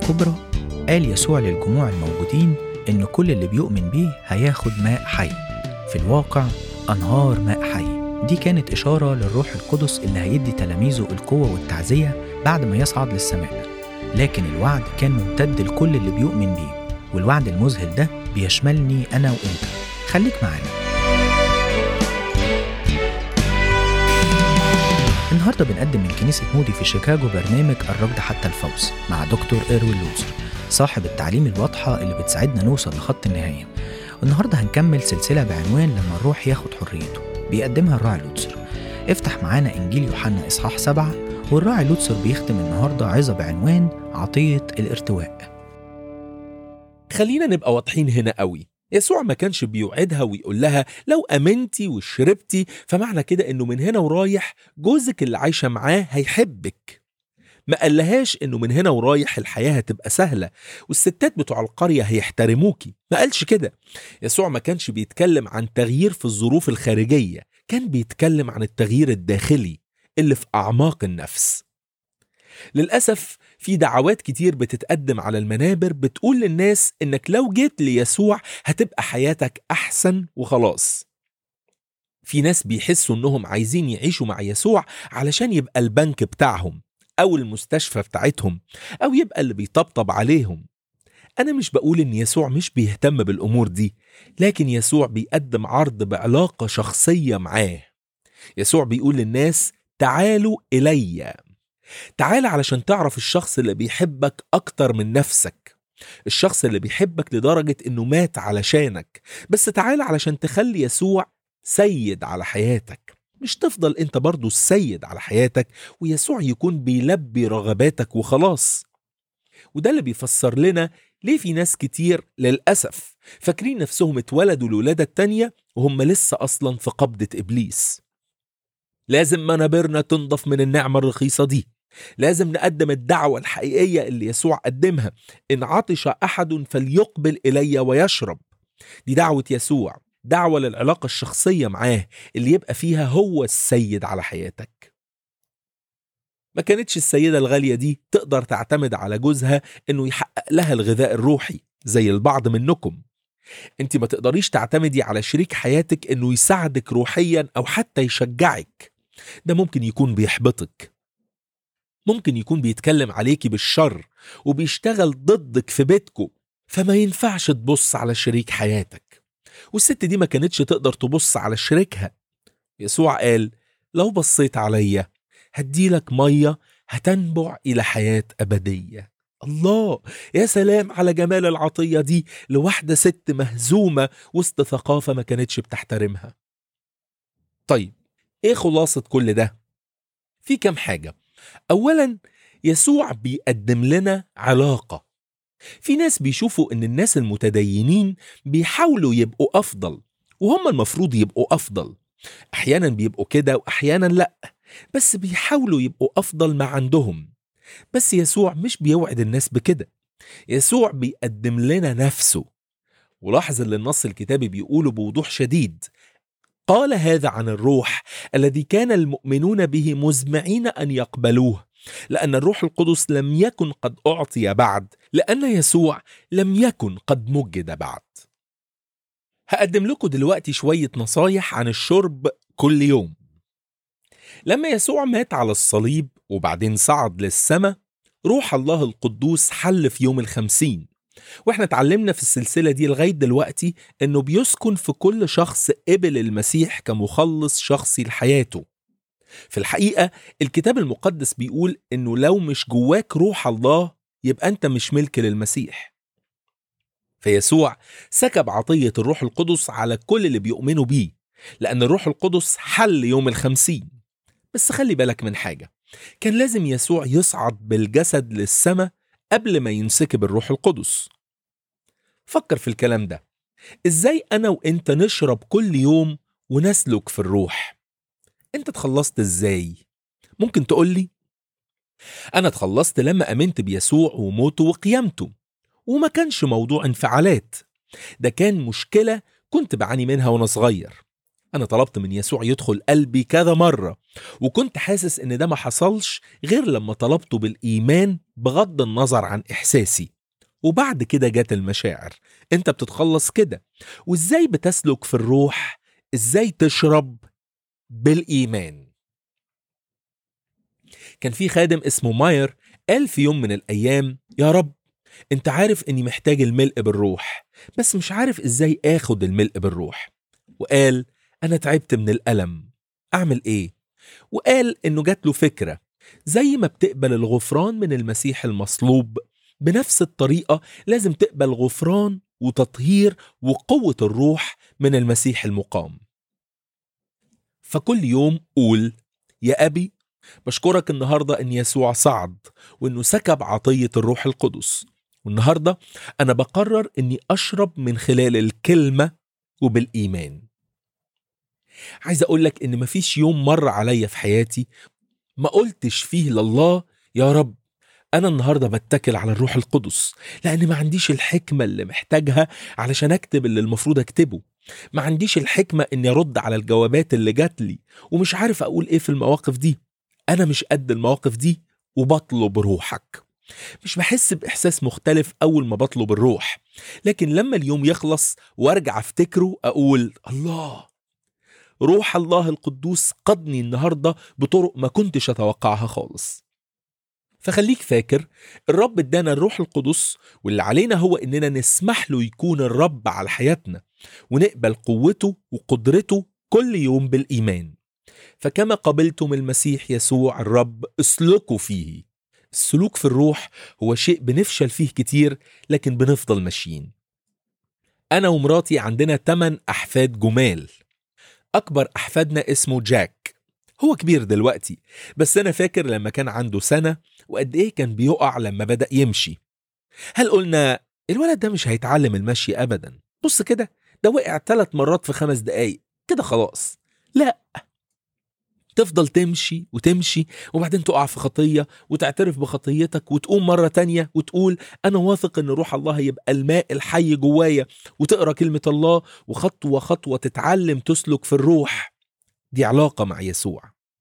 الكبرى قال يسوع للجموع الموجودين إن كل اللي بيؤمن بيه هياخد ماء حي في الواقع أنهار ماء حي دي كانت إشارة للروح القدس اللي هيدي تلاميذه القوة والتعزية بعد ما يصعد للسماء لكن الوعد كان ممتد لكل اللي بيؤمن بيه والوعد المذهل ده بيشملني أنا وإنت خليك معانا النهاردة بنقدم من كنيسة مودي في شيكاغو برنامج الركض حتى الفوز مع دكتور إيروين لوتسر صاحب التعليم الواضحة اللي بتساعدنا نوصل لخط النهاية النهاردة هنكمل سلسلة بعنوان لما الروح ياخد حريته بيقدمها الراعي لوتسر افتح معانا إنجيل يوحنا إصحاح سبعة والراعي لوتسر بيختم النهاردة عظة بعنوان عطية الارتواء خلينا نبقى واضحين هنا قوي يسوع ما كانش بيوعدها ويقول لها لو امنتي وشربتي فمعنى كده انه من هنا ورايح جوزك اللي عايشه معاه هيحبك ما قالهاش انه من هنا ورايح الحياه هتبقى سهله والستات بتوع القريه هيحترموكي ما قالش كده يسوع ما كانش بيتكلم عن تغيير في الظروف الخارجيه كان بيتكلم عن التغيير الداخلي اللي في اعماق النفس للأسف في دعوات كتير بتتقدم على المنابر بتقول للناس إنك لو جيت ليسوع هتبقى حياتك أحسن وخلاص في ناس بيحسوا إنهم عايزين يعيشوا مع يسوع علشان يبقى البنك بتاعهم أو المستشفى بتاعتهم أو يبقى اللي بيطبطب عليهم أنا مش بقول إن يسوع مش بيهتم بالأمور دي لكن يسوع بيقدم عرض بعلاقة شخصية معاه يسوع بيقول للناس تعالوا إليّ تعال علشان تعرف الشخص اللي بيحبك أكتر من نفسك الشخص اللي بيحبك لدرجة إنه مات علشانك بس تعال علشان تخلي يسوع سيد على حياتك مش تفضل انت برضو السيد على حياتك ويسوع يكون بيلبي رغباتك وخلاص وده اللي بيفسر لنا ليه في ناس كتير للأسف فاكرين نفسهم اتولدوا الولادة التانية وهم لسه أصلا في قبضة إبليس لازم منابرنا تنضف من النعمة الرخيصة دي لازم نقدم الدعوة الحقيقية اللي يسوع قدمها إن عطش أحد فليقبل إلي ويشرب دي دعوة يسوع دعوة للعلاقة الشخصية معاه اللي يبقى فيها هو السيد على حياتك ما كانتش السيدة الغالية دي تقدر تعتمد على جوزها إنه يحقق لها الغذاء الروحي زي البعض منكم انت ما تقدريش تعتمدي على شريك حياتك انه يساعدك روحيا او حتى يشجعك ده ممكن يكون بيحبطك ممكن يكون بيتكلم عليكي بالشر وبيشتغل ضدك في بيتكم فما ينفعش تبص على شريك حياتك والست دي ما كانتش تقدر تبص على شريكها يسوع قال لو بصيت عليا هديلك مية هتنبع إلى حياة أبدية الله يا سلام على جمال العطية دي لواحدة ست مهزومة وسط ثقافة ما كانتش بتحترمها طيب ايه خلاصة كل ده؟ في كام حاجة أولا يسوع بيقدم لنا علاقة في ناس بيشوفوا إن الناس المتدينين بيحاولوا يبقوا أفضل وهم المفروض يبقوا أفضل أحيانا بيبقوا كده وأحيانا لأ بس بيحاولوا يبقوا أفضل ما عندهم بس يسوع مش بيوعد الناس بكده يسوع بيقدم لنا نفسه ولاحظ اللي النص الكتابي بيقوله بوضوح شديد قال هذا عن الروح الذي كان المؤمنون به مزمعين ان يقبلوه لان الروح القدس لم يكن قد اعطي بعد لان يسوع لم يكن قد مجد بعد هقدم لكم دلوقتي شويه نصايح عن الشرب كل يوم لما يسوع مات على الصليب وبعدين صعد للسماء روح الله القدوس حل في يوم الخمسين واحنا اتعلمنا في السلسلة دي لغاية دلوقتي انه بيسكن في كل شخص قبل المسيح كمخلص شخصي لحياته في الحقيقة الكتاب المقدس بيقول انه لو مش جواك روح الله يبقى انت مش ملك للمسيح فيسوع سكب عطية الروح القدس على كل اللي بيؤمنوا بيه لأن الروح القدس حل يوم الخمسين بس خلي بالك من حاجة كان لازم يسوع يصعد بالجسد للسماء قبل ما ينسكب الروح القدس فكر في الكلام ده ازاي انا وانت نشرب كل يوم ونسلك في الروح انت اتخلصت ازاي ممكن تقول لي انا اتخلصت لما امنت بيسوع وموته وقيامته وما كانش موضوع انفعالات ده كان مشكلة كنت بعاني منها وانا صغير أنا طلبت من يسوع يدخل قلبي كذا مرة وكنت حاسس إن ده ما حصلش غير لما طلبته بالإيمان بغض النظر عن إحساسي وبعد كده جت المشاعر أنت بتتخلص كده وإزاي بتسلك في الروح إزاي تشرب بالإيمان كان في خادم اسمه ماير قال في يوم من الأيام يا رب أنت عارف إني محتاج الملء بالروح بس مش عارف إزاي آخد الملء بالروح وقال أنا تعبت من الألم أعمل إيه؟ وقال إنه جات له فكرة زي ما بتقبل الغفران من المسيح المصلوب بنفس الطريقة لازم تقبل غفران وتطهير وقوة الروح من المسيح المقام فكل يوم قول يا أبي بشكرك النهاردة إن يسوع صعد وإنه سكب عطية الروح القدس والنهاردة أنا بقرر إني أشرب من خلال الكلمة وبالإيمان عايز أقول لك إن مفيش يوم مر عليا في حياتي ما قلتش فيه لله يا رب أنا النهاردة بتكل على الروح القدس لأن ما عنديش الحكمة اللي محتاجها علشان أكتب اللي المفروض أكتبه ما عنديش الحكمة إني أرد على الجوابات اللي جات لي ومش عارف أقول إيه في المواقف دي أنا مش قد المواقف دي وبطلب روحك مش بحس بإحساس مختلف أول ما بطلب الروح لكن لما اليوم يخلص وارجع افتكره أقول الله روح الله القدوس قادني النهاردة بطرق ما كنتش أتوقعها خالص فخليك فاكر الرب ادانا الروح القدس واللي علينا هو اننا نسمح له يكون الرب على حياتنا ونقبل قوته وقدرته كل يوم بالايمان فكما قبلتم المسيح يسوع الرب اسلكوا فيه السلوك في الروح هو شيء بنفشل فيه كتير لكن بنفضل ماشيين انا ومراتي عندنا 8 احفاد جمال اكبر احفادنا اسمه جاك هو كبير دلوقتي بس انا فاكر لما كان عنده سنه وقد ايه كان بيقع لما بدا يمشي هل قلنا الولد ده مش هيتعلم المشي ابدا بص كده ده وقع ثلاث مرات في خمس دقايق كده خلاص لا تفضل تمشي وتمشي وبعدين تقع في خطية وتعترف بخطيتك وتقوم مرة تانية وتقول أنا واثق إن روح الله هيبقى الماء الحي جوايا وتقرأ كلمة الله وخطوة خطوة تتعلم تسلك في الروح دي علاقة مع يسوع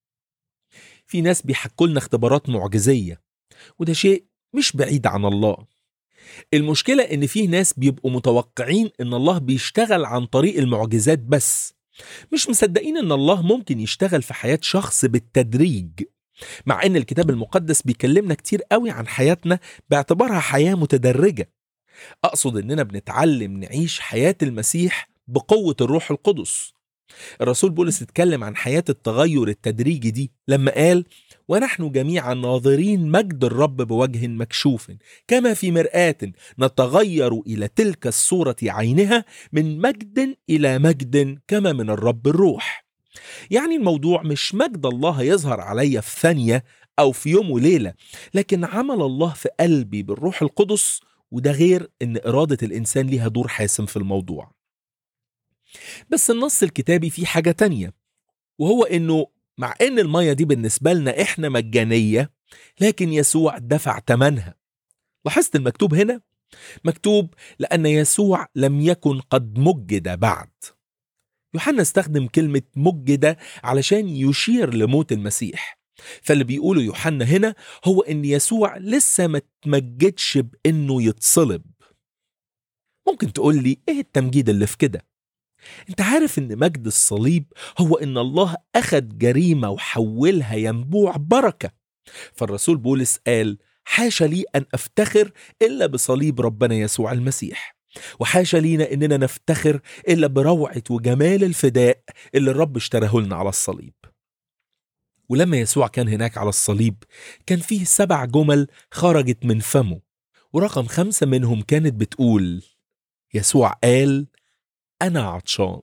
في ناس بيحكوا لنا اختبارات معجزية وده شيء مش بعيد عن الله المشكلة إن فيه ناس بيبقوا متوقعين إن الله بيشتغل عن طريق المعجزات بس مش مصدقين ان الله ممكن يشتغل في حياة شخص بالتدريج مع ان الكتاب المقدس بيكلمنا كتير قوي عن حياتنا باعتبارها حياة متدرجة اقصد اننا بنتعلم نعيش حياة المسيح بقوة الروح القدس الرسول بولس اتكلم عن حياة التغير التدريجي دي لما قال ونحن جميعا ناظرين مجد الرب بوجه مكشوف كما في مرآة نتغير إلى تلك الصورة عينها من مجد إلى مجد كما من الرب الروح يعني الموضوع مش مجد الله يظهر عليا في ثانية أو في يوم وليلة لكن عمل الله في قلبي بالروح القدس وده غير ان إرادة الإنسان ليها دور حاسم في الموضوع بس النص الكتابي فيه حاجة تانية وهو انه مع ان المية دي بالنسبة لنا احنا مجانية لكن يسوع دفع ثمنها لاحظت المكتوب هنا مكتوب لأن يسوع لم يكن قد مجد بعد يوحنا استخدم كلمة مجد علشان يشير لموت المسيح فاللي بيقوله يوحنا هنا هو ان يسوع لسه ما تمجدش بانه يتصلب ممكن تقول لي ايه التمجيد اللي في كده انت عارف ان مجد الصليب هو ان الله اخد جريمه وحولها ينبوع بركه فالرسول بولس قال حاشا لي ان افتخر الا بصليب ربنا يسوع المسيح وحاشا لينا اننا نفتخر الا بروعه وجمال الفداء اللي الرب اشتراه لنا على الصليب ولما يسوع كان هناك على الصليب كان فيه سبع جمل خرجت من فمه ورقم خمسة منهم كانت بتقول يسوع قال أنا عطشان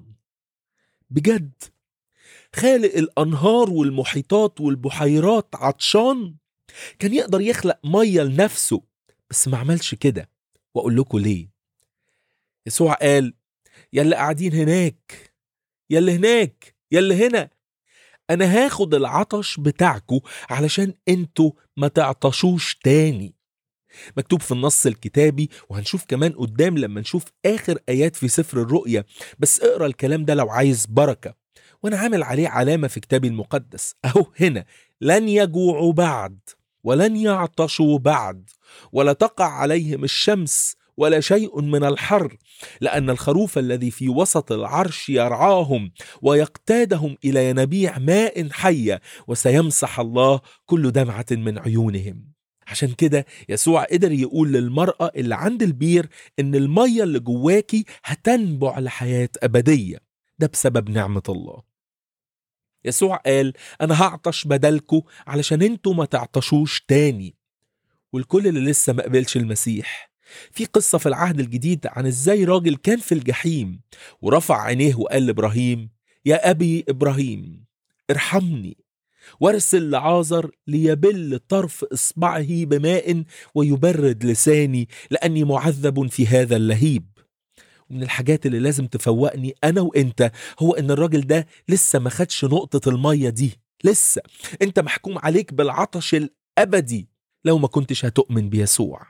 بجد خالق الأنهار والمحيطات والبحيرات عطشان كان يقدر يخلق مية لنفسه بس ما عملش كده وأقول لكم ليه يسوع قال يلي قاعدين هناك يلي هناك يلي هنا أنا هاخد العطش بتاعكو علشان انتوا ما تعطشوش تاني مكتوب في النص الكتابي وهنشوف كمان قدام لما نشوف آخر آيات في سفر الرؤيا بس اقرا الكلام ده لو عايز بركة وأنا عامل عليه علامة في كتابي المقدس أهو هنا لن يجوعوا بعد ولن يعطشوا بعد ولا تقع عليهم الشمس ولا شيء من الحر لأن الخروف الذي في وسط العرش يرعاهم ويقتادهم إلى ينابيع ماء حية وسيمسح الله كل دمعة من عيونهم عشان كده يسوع قدر يقول للمرأة اللي عند البير إن المية اللي جواكي هتنبع لحياة أبدية ده بسبب نعمة الله يسوع قال أنا هعطش بدلكوا علشان انتوا ما تعطشوش تاني والكل اللي لسه ما قبلش المسيح في قصة في العهد الجديد عن ازاي راجل كان في الجحيم ورفع عينيه وقال لإبراهيم يا أبي إبراهيم ارحمني وارسل لعازر ليبل طرف إصبعه بماء ويبرد لساني لأني معذب في هذا اللهيب ومن الحاجات اللي لازم تفوقني أنا وإنت هو إن الراجل ده لسه ما خدش نقطة المية دي لسه أنت محكوم عليك بالعطش الأبدي لو ما كنتش هتؤمن بيسوع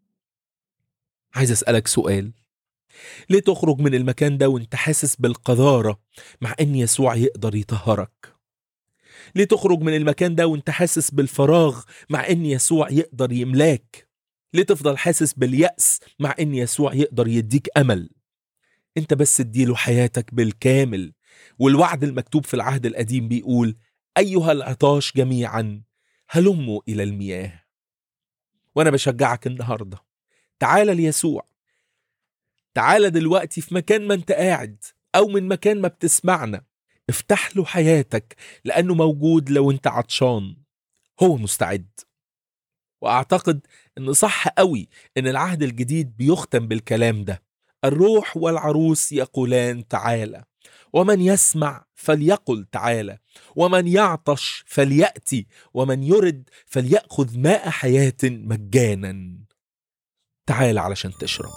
عايز أسألك سؤال ليه تخرج من المكان ده وانت حاسس بالقذارة مع ان يسوع يقدر يطهرك ليه تخرج من المكان ده وانت حاسس بالفراغ مع ان يسوع يقدر يملاك ليه تفضل حاسس باليأس مع ان يسوع يقدر يديك امل انت بس اديله حياتك بالكامل والوعد المكتوب في العهد القديم بيقول ايها العطاش جميعا هلموا الى المياه وانا بشجعك النهارده تعال ليسوع تعال دلوقتي في مكان ما انت قاعد او من مكان ما بتسمعنا افتح له حياتك لانه موجود لو انت عطشان هو مستعد واعتقد ان صح قوي ان العهد الجديد بيختم بالكلام ده الروح والعروس يقولان تعالى ومن يسمع فليقل تعالى ومن يعطش فلياتي ومن يرد فلياخذ ماء حياه مجانا تعال علشان تشرب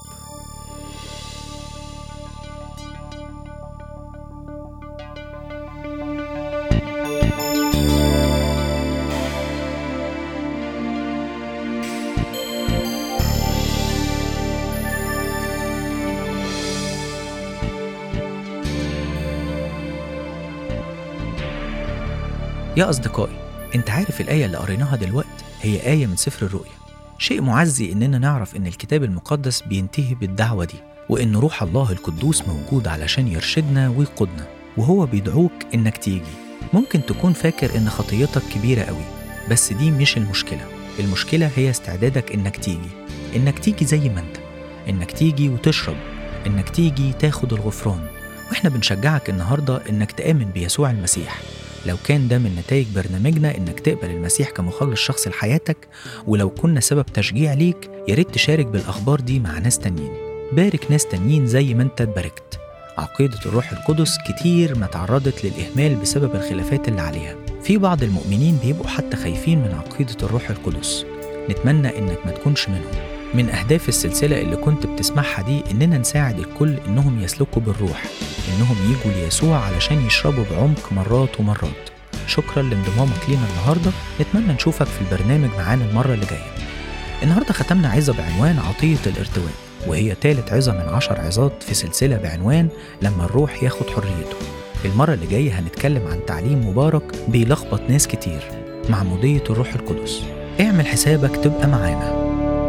يا أصدقائي أنت عارف الآية اللي قريناها دلوقتي هي آية من سفر الرؤيا شيء معزي إننا نعرف إن الكتاب المقدس بينتهي بالدعوة دي وإن روح الله القدوس موجود علشان يرشدنا ويقودنا وهو بيدعوك إنك تيجي ممكن تكون فاكر إن خطيتك كبيرة قوي بس دي مش المشكلة المشكلة هي استعدادك إنك تيجي إنك تيجي زي ما أنت إنك تيجي وتشرب إنك تيجي تاخد الغفران وإحنا بنشجعك النهاردة إنك تآمن بيسوع المسيح لو كان ده من نتائج برنامجنا إنك تقبل المسيح كمخلص شخص لحياتك ولو كنا سبب تشجيع ليك يا ريت تشارك بالأخبار دي مع ناس تانيين بارك ناس تانيين زي ما انت اتباركت عقيدة الروح القدس كتير ما تعرضت للإهمال بسبب الخلافات اللي عليها في بعض المؤمنين بيبقوا حتى خايفين من عقيدة الروح القدس نتمنى إنك ما تكونش منهم من أهداف السلسلة اللي كنت بتسمعها دي إننا نساعد الكل إنهم يسلكوا بالروح إنهم يجوا ليسوع علشان يشربوا بعمق مرات ومرات شكرا لانضمامك لينا النهاردة نتمنى نشوفك في البرنامج معانا المرة اللي جاية النهاردة ختمنا عظة بعنوان عطية الارتواء وهي تالت عظة من عشر عظات في سلسلة بعنوان لما الروح ياخد حريته المرة اللي جاية هنتكلم عن تعليم مبارك بيلخبط ناس كتير معمودية الروح القدس اعمل حسابك تبقى معانا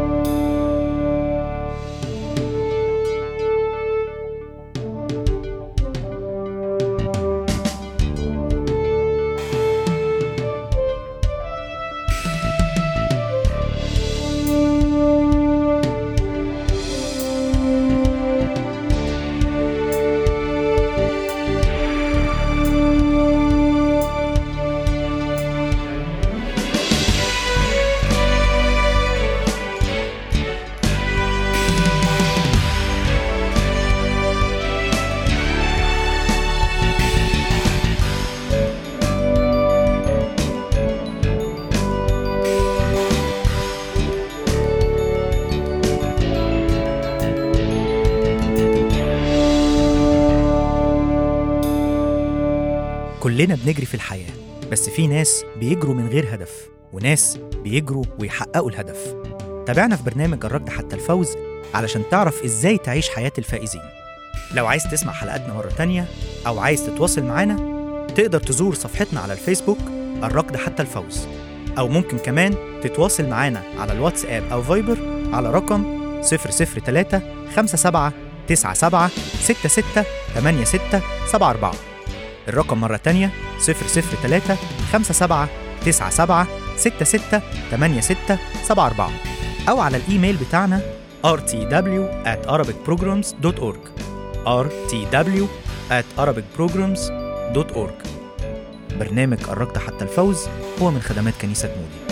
كلنا بنجري في الحياة بس في ناس بيجروا من غير هدف وناس بيجروا ويحققوا الهدف تابعنا في برنامج الركض حتى الفوز علشان تعرف ازاي تعيش حياة الفائزين لو عايز تسمع حلقاتنا مرة تانية أو عايز تتواصل معانا تقدر تزور صفحتنا على الفيسبوك الركض حتى الفوز أو ممكن كمان تتواصل معانا على الواتساب أو فايبر على رقم 003 57 97 66 86 74 الرقم مرة تانية 003 57 97 66 86 74 أو على الإيميل بتاعنا rtw at arabicprograms.org rtw at arabicprograms.org برنامج الركض حتى الفوز هو من خدمات كنيسة مودي